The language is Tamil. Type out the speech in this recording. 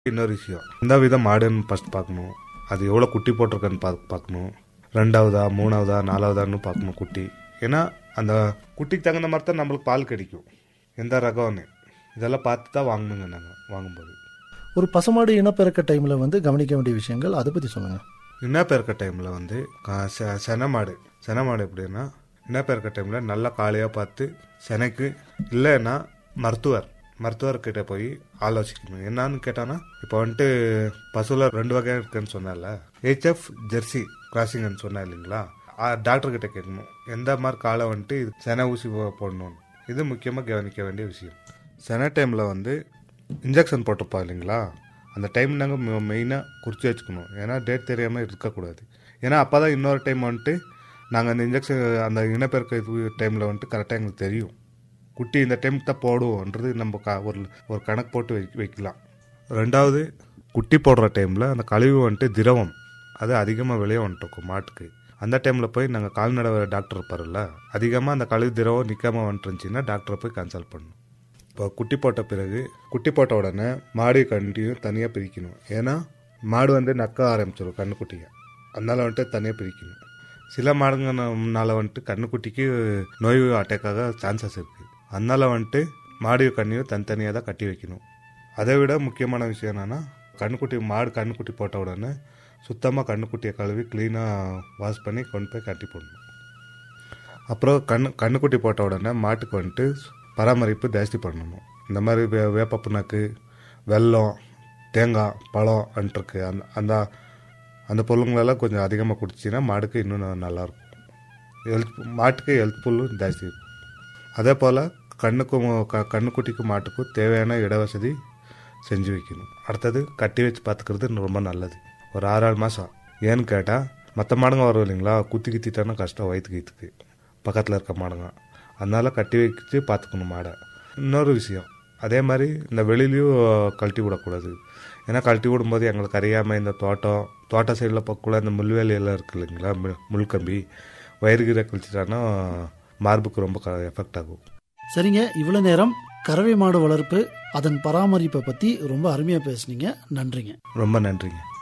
இன்னொரு விஷயம் எந்த வித மாடுன்னு ஃபர்ஸ்ட் பார்க்கணும் அது எவ்வளோ குட்டி போட்டிருக்கான்னு பா பார்க்கணும் ரெண்டாவதா மூணாவதா நாலாவதான்னு பார்க்கணும் குட்டி ஏன்னா அந்த குட்டிக்கு தகுந்த மாதிரி தான் நம்மளுக்கு பால் கிடைக்கும் எந்த ரகம்னு இதெல்லாம் பார்த்து தான் வாங்கணுங்க நாங்கள் வாங்கும்போது ஒரு பசுமாடு இனப்பெருக்க டைம்ல வந்து கவனிக்க வேண்டிய விஷயங்கள் அதை பத்தி சொல்லுங்க இனப்பெருக்க டைமில் வந்து கா- செ- செனை மாடு செனை மாடு எப்படின்னா இனப்பெருக்க டைமில் நல்லா காளையாக பார்த்து செனைக்கு இல்லைன்னா மருத்துவர் மருத்துவர்கிட்ட போய் ஆலோசிக்கணும் என்னன்னு கேட்டானா இப்போ வந்துட்டு பசுல ரெண்டு வகை இருக்குன்னு சொன்னேன்ல ஹெச்எஃப் ஜெர்சி கிராசிங்னு சொன்னேன் இல்லைங்களா டாக்டர் கிட்ட கேட்கணும் எந்த மாதிரி காலை வந்துட்டு இது செனை ஊசி போ- போடணும் இது முக்கியமாக கவனிக்க வேண்டிய விஷயம் செனை டைமில் வந்து இன்ஜெக்ஷன் போட்டிருப்பா இல்லைங்களா அந்த டைம் நாங்கள் மெயினாக குறித்து வச்சுக்கணும் ஏன்னா டேட் தெரியாமல் இருக்கக்கூடாது ஏன்னா அப்போ தான் இன்னொரு டைம் வந்துட்டு நாங்கள் அந்த இன்ஜெக்ஷன் அந்த இனப்பெருக்க இது டைமில் வந்துட்டு கரெக்டாக எங்களுக்கு தெரியும் குட்டி இந்த டைம் தான் போடுவோன்றது நம்ம க ஒரு ஒரு கணக்கு போட்டு வை வைக்கலாம் ரெண்டாவது குட்டி போடுற டைமில் அந்த கழிவு வந்துட்டு திரவம் அது அதிகமாக வெளியே வந்துட்டு இருக்கும் மாட்டுக்கு அந்த டைமில் போய் நாங்கள் கால்நடை டாக்டர் இருப்பார்ல அதிகமாக அந்த கழிவு திரவம் நிற்காம வந்துட்டு இருந்துச்சுன்னா டாக்டரை போய் கன்சல்ட் பண்ணணும் இப்போ குட்டி போட்ட பிறகு குட்டி போட்ட உடனே மாடு கண்டியும் தனியாக பிரிக்கணும் ஏன்னா மாடு வந்து நக்க ஆரம்பிச்சிடும் கண்ணுக்குட்டியை அதனால வந்துட்டு தனியாக பிரிக்கணும் சில மாடுங்கனால வந்துட்டு கண்ணுக்குட்டிக்கு நோய் அட்டாக்காக சான்சஸ் இருக்குது அதனால வந்துட்டு மாடியும் கண்ணையும் தனித்தனியாக தான் கட்டி வைக்கணும் அதை விட முக்கியமான விஷயம் என்னென்னா கண்ணுக்குட்டி மாடு கண்ணுக்குட்டி போட்ட உடனே சுத்தமாக கண்ணுக்குட்டியை கழுவி க்ளீனாக வாஷ் பண்ணி கொண்டு போய் கட்டி போடணும் அப்புறம் கண்ணு கண்ணுக்குட்டி போட்ட உடனே மாட்டுக்கு வந்துட்டு பராமரிப்பு ஜாஸ்தி பண்ணணும் இந்த மாதிரி வே வேப்ப புண்ணாக்கு வெல்லம் தேங்காய் பழம் வந்துட்டுருக்கு அந்த அந்த அந்த பொருளுங்களெல்லாம் கொஞ்சம் அதிகமாக குடிச்சின்னா மாடுக்கு இன்னும் ந- நல்லாயிருக்கும் ஹெல்த் மாட்டுக்கு ஹெல்த்ஃபுல்லும் ஜாஸ்தி இருக்கும் அதே போல் கண்ணுக்கும் க கண்ணுக்குட்டிக்கும் மாட்டுக்கும் தேவையான இடவசதி செஞ்சு வைக்கணும் அடுத்தது கட்டி வச்சு பார்த்துக்கிறது ரொம்ப நல்லது ஒரு ஆறு ஆறு மாதம் ஏன்னு கேட்டால் மற்ற மாடுங்க வரும் இல்லைங்களா குத்தி கித்திட்டானா கஷ்டம் வயிற்றுக்கு கீத்துக்கு பக்கத்தில் இருக்க மாடுங்க அதனால கட்டி வச்சு பார்த்துக்கணும் மாடை இன்னொரு விஷயம் அதே மாதிரி இந்த வெளியிலையும் கழட்டி விடக்கூடாது ஏன்னா கழட்டி விடும்போது எங்களுக்கு அறியாமல் இந்த தோட்டம் தோட்ட சைடில் பக்கக்குள்ள இந்த முள்வேலி எல்லாம் இருக்கு இல்லைங்களா முள் முள்கம்பி வயிறு கீரை கழிச்சிட்டானா மார்புக்கு ரொம்ப எஃபெக்ட் ஆகும் சரிங்க இவ்வளவு நேரம் கறவை மாடு வளர்ப்பு அதன் பராமரிப்பை பத்தி ரொம்ப அருமையா பேசுனீங்க நன்றிங்க ரொம்ப நன்றிங்க